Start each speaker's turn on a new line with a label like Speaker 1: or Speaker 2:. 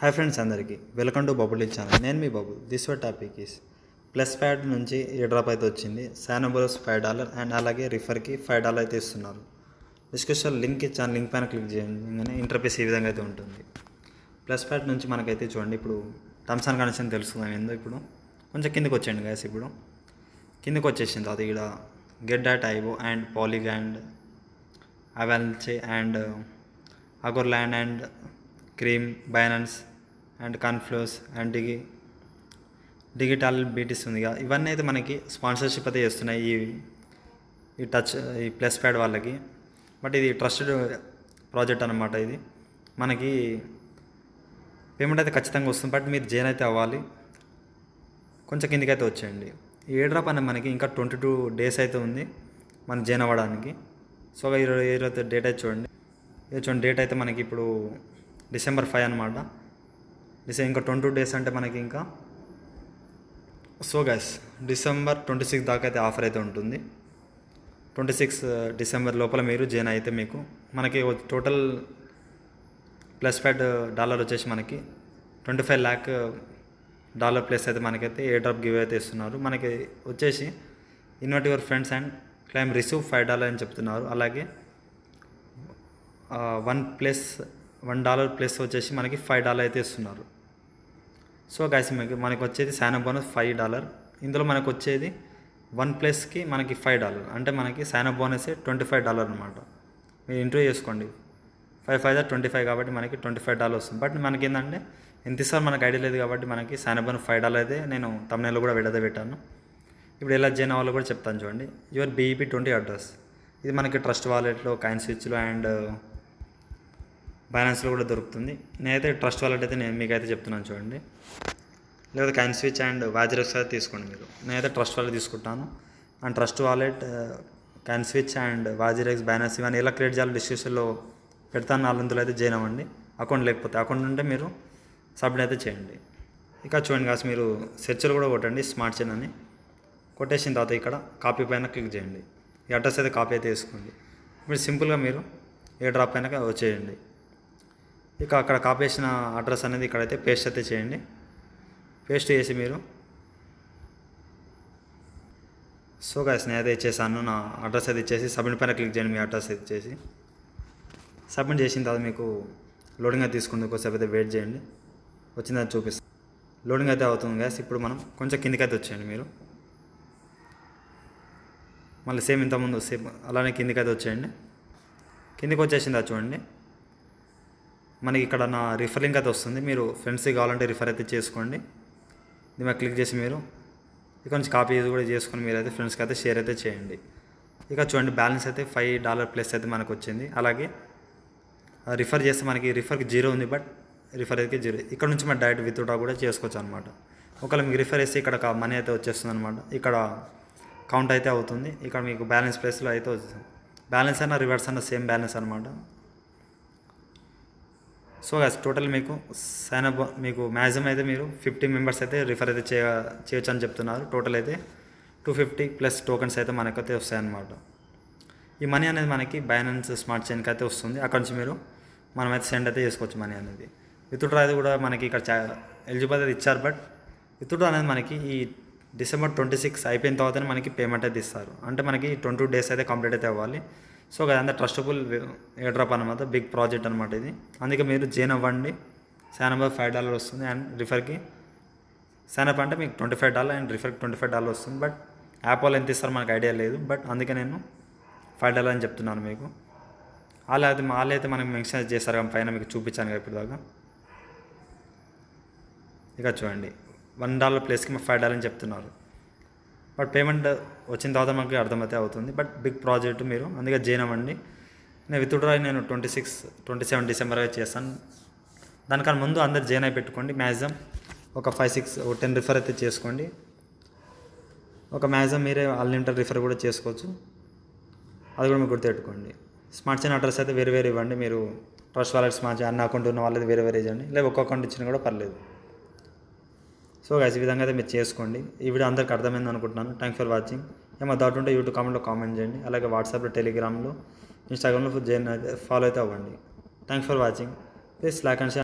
Speaker 1: hi friends అందరికీ welcome to bubble channel నేను మీ bubble this our topic is plus pad నుంచి ఏ drop అయితే వచ్చింది శానబోరస్ ఫైవ్ డాలర్ అండ్ అలాగే రిఫర్కి ఫైవ్ డాలర్ అయితే ఇస్తున్నారు డిస్క్రిప్షన్ లింక్ ఇచ్చాను లింక్ పైన క్లిక్ చేయండి ఇంటర్ఫేస్ ఈ విధంగా అయితే ఉంటుంది ప్లస్ ప్యాడ్ నుంచి మనకైతే చూడండి ఇప్పుడు టర్మ్స్ అండ్ కండిషన్ తెలుసుకుందాం ఏందో ఇప్పుడు కొంచెం కిందకి వచ్చేయండి గ్యాస్ ఇప్పుడు కిందకి వచ్చేసింది అది ఇక్కడ gate dot IO and Polygon Avalanche and Algorand and Cream Binance and Conflux and digi digital బీటీస్ ఉంది కదా ఇవన్నీ అయితే మనకి స్పాన్సర్షిప్ అయితే చేస్తున్నాయి ఈ ఈ టచ్ ఈ ప్లస్ ప్యాడ్ వాళ్ళకి బట్ ఇది ట్రస్టెడ్ ప్రాజెక్ట్ అనమాట ఇది మనకి పేమెంట్ అయితే ఖచ్చితంగా వస్తుంది బట్ మీరు జైన్ అయితే అవ్వాలి కొంచెం కిందికి అయితే వచ్చేయండి ఈ ఏ డ్రాప్ అనేది మనకి ఇంకా ట్వంటీ టూ డేస్ అయితే ఉంది మనం జైన్ అవ్వడానికి సో ఈరోజు ఈరోజు డేట్ అయితే చూడండి ఇది చూడండి డేట్ అయితే మనకి ఇప్పుడు డిసెంబర్ ఫైవ్ అనమాట డిసెంబర్ ఇంకా ట్వంటీ టూ డేస్ అంటే మనకి ఇంకా so guys December twenty six దాకా అయితే ఆఫర్ అయితే ఉంటుంది ట్వంటీ సిక్స్ డిసెంబర్ లోపల మీరు జాయిన్ అయితే మీకు మనకి టోటల్ ప్లస్ ప్యాడ్ డాలర్ వచ్చేసి మనకి twenty five lakh dollar plus అయితే మనకైతే ఏ డ్రాప్ గివ్ అయితే ఇస్తున్నారు మనకి వచ్చేసి invite your friends and claim receive five dollar అని చెప్తున్నారు అలాగే one plus one dollar plus వచ్చేసి మనకి ఫైవ్ డాలర్ అయితే ఇస్తున్నారు సో గైస్ మీకు మనకి వచ్చేది శానా బోనస్ ఫైవ్ డాలర్ ఇందులో మనకు వచ్చేది వన్ ప్లస్కి మనకి ఫైవ్ డాలర్ అంటే మనకి శానా బోనస్ ట్వంటీ ఫైవ్ డాలర్ అనమాట మీరు ఇంటర్వ్యూ చేసుకోండి ఫైవ్ ఫైవ్ ట్వంటీ ఫైవ్ కాబట్టి మనకి ట్వంటీ ఫైవ్ డాలర్ వస్తుంది బట్ మనకి ఏంటంటే ఎంత ఇస్తారు మనకు ఐడియా లేదు కాబట్టి మనకి శానా బోనస్ ఫైవ్ డాలర్ అయితే నేను తమిళలో కూడా విడద పెట్టాను ఇప్పుడు ఎలా జాయిన్ అవ్వాలో కూడా చెప్తాను చూడండి యువర్ బీఈపీ ట్వంటీ అడ్రస్ ఇది మనకి ట్రస్ట్ వాలెట్లో కాయిన్ స్విచ్లో అండ్ బైనాన్స్లో కూడా దొరుకుతుంది నేనైతే ట్రస్ట్ వాలెట్ అయితే నేను మీకైతే చెప్తున్నాను చూడండి లేదా కాయిన్ స్విచ్ అండ్ వాజరక్స్ అయితే తీసుకోండి మీరు నేనైతే ట్రస్ట్ వాలెట్ తీసుకుంటాను and trust wallet coin switch and WazirX Binance ఇవన్నీ ఎలా క్రియేట్ చేయాలో డిస్క్రిప్షన్లో పెడతాను నాలుగు అయితే జాయిన్ అవ్వండి అకౌంట్ లేకపోతే అకౌంట్ ఉంటే మీరు సబ్మిట్ అయితే చేయండి ఇక చూడండి కాస్త మీరు సెర్చ్లో కూడా కొట్టండి స్మార్ట్ చైన్ అని కొట్టేసిన తర్వాత ఇక్కడ కాపీ పైన క్లిక్ చేయండి ఈ అడ్రస్ అయితే కాపీ అయితే వేసుకోండి ఇప్పుడు సింపుల్గా మీరు ఏ డ్రాప్ పైన వచ్చేయండి ఇక అక్కడ కాపీ చేసిన అడ్రస్ అనేది ఇక్కడైతే పేస్ట్ అయితే చేయండి పేస్ట్ చేసి మీరు సో గాయస్ నేను అయితే ఇచ్చేసాను నా అడ్రస్ అయితే ఇచ్చేసి సబ్మిట్ పైన క్లిక్ చేయండి మీ అడ్రస్ అయితే ఇచ్చేసి సబ్మిట్ చేసిన తర్వాత మీకు లోడింగ్ అయితే తీసుకుంది కొద్దిసేపు అయితే వెయిట్ చేయండి వచ్చిందని చూపిస్తాను లోడింగ్ అయితే అవుతుంది గ్యాస్ ఇప్పుడు మనం కొంచెం కిందికి అయితే వచ్చేయండి మీరు మళ్ళీ సేమ్ ఇంతకుముందు సేమ్ అలానే కిందికి అయితే వచ్చేయండి కిందికి వచ్చేసింది అది చూడండి మనకి ఇక్కడ నా రిఫర్ లింక్ అయితే వస్తుంది మీరు ఫ్రెండ్స్కి కావాలంటే రిఫర్ అయితే చేసుకోండి దీని మీద క్లిక్ చేసి మీరు ఇక్కడ నుంచి కాపీ కూడా చేసుకొని మీరు అయితే ఫ్రెండ్స్కి అయితే షేర్ అయితే చేయండి ఇక చూడండి బ్యాలెన్స్ అయితే ఫైవ్ డాలర్ ప్లస్ అయితే మనకు వచ్చింది అలాగే రిఫర్ చేస్తే మనకి రిఫర్కి జీరో ఉంది బట్ రిఫర్ అయితే జీరో ఇక్కడ నుంచి మనం డైరెక్ట్ విత్డ్రా కూడా చేసుకోవచ్చు అనమాట ఒకవేళ మీకు రిఫర్ చేస్తే ఇక్కడ మనీ అయితే వచ్చేస్తుంది అనమాట ఇక్కడ కౌంట్ అయితే అవుతుంది ఇక్కడ మీకు బ్యాలెన్స్ ప్లేస్లో అయితే వస్తుంది బ్యాలెన్స్ అన్న రివర్స్ అన్న సేమ్ బ్యాలెన్స్ అనమాట సో గైస్ టోటల్ మీకు సైన్ అప్ మీకు మ్యాక్సిమం అయితే మీరు ఫిఫ్టీ మెంబర్స్ అయితే రిఫర్ అయితే చేయ చేయొచ్చు అని చెప్తున్నారు టోటల్ అయితే టూ ఫిఫ్టీ ప్లస్ టోకెన్స్ అయితే మనకైతే వస్తాయన్నమాట ఈ మనీ అనేది మనకి బైనాన్స్ స్మార్ట్ చైన్కి అయితే వస్తుంది అక్కడ నుంచి మీరు మనమైతే సెండ్ అయితే చేసుకోవచ్చు మనీ అనేది విత్డ్రా అది కూడా మనకి ఇక్కడ చా ఎలిజిబుల్ అయితే ఇచ్చారు బట్ విత్డ్రా అనేది మనకి ఈ డిసెంబర్ ట్వంటీ సిక్స్ అయిపోయిన తర్వాతనే మనకి పేమెంట్ అయితే ఇస్తారు అంటే మనకి ట్వంటీ టూ డేస్ అయితే కంప్లీట్ అయితే అవ్వాలి సో అదంతా ట్రస్టబుల్ ఎయిర్ డ్రాప్ అనమాట బిగ్ ప్రాజెక్ట్ అనమాట ఇది అందుకే మీరు జైన్ అవ్వండి శానబా ఫైవ్ డాలర్ వస్తుంది అండ్ రిఫర్కి శానప్ అంటే మీకు ట్వంటీ ఫైవ్ డాలర్ అండ్ రిఫర్కి ట్వంటీ ఫైవ్ డాలర్ వస్తుంది బట్ యాప్ వాళ్ళు ఎంత ఇస్తారో మనకు ఐడియా లేదు బట్ అందుకే నేను ఫైవ్ డాలర్ అని చెప్తున్నాను మీకు వాళ్ళు అయితే వాళ్ళు అయితే మనకి మెన్షన్ చేస్తారు కదా పైన మీకు చూపించాను కదా ఇప్పుడు దాకా ఇక చూడండి వన్ డాలర్ ప్లేస్కి ఫైవ్ డాలర్ అని చెప్తున్నారు బట్ పేమెంట్ వచ్చిన తర్వాత మనకి అర్థమైతే అవుతుంది బట్ బిగ్ ప్రాజెక్ట్ మీరు అందుకే జాయిన్ అవ్వండి నేను విత్డ్రా నేను twenty six twenty seven December చేస్తాను దానికన్నా ముందు అందరు జాయిన్ అయి పెట్టుకోండి మ్యాక్సిమం ఒక ఫైవ్ సిక్స్ ఒక టెన్ రిఫర్ అయితే చేసుకోండి ఒక మ్యాక్సిమం మీరే అన్లిమిటెడ్ రిఫర్ కూడా చేసుకోవచ్చు అది కూడా మీరు గుర్తుపెట్టుకోండి స్మార్ట్ చైన్ అడ్రస్ అయితే వేరే వేరే ఇవ్వండి మీరు ట్రస్ట్ వాలెట్ స్మార్ట్ చైన్ అన్న అకౌంట్ ఉన్న వాళ్ళది వేరే వేరే ఇవ్వండి లేదా ఒక్క అకౌంట్ ఇచ్చినా కూడా పర్లేదు సో గైస్ ఈ విధంగా అయితే మీరు చేసుకోండి ఈ వీడియో అందరికి అర్థమైంది అనుకుంటున్నాను థ్యాంక్ ఫర్ వాచింగ్ ఏమో డౌట్ ఉంటే యూట్యూబ్ కామెంట్లో కామెంట్ చేయండి అలాగే వాట్సాప్లో టెలిగ్రామ్లో ఇన్స్టాగ్రామ్లో జాయిన్ అయితే ఫాలో అయితే అవ్వండి thanks for watching please like and share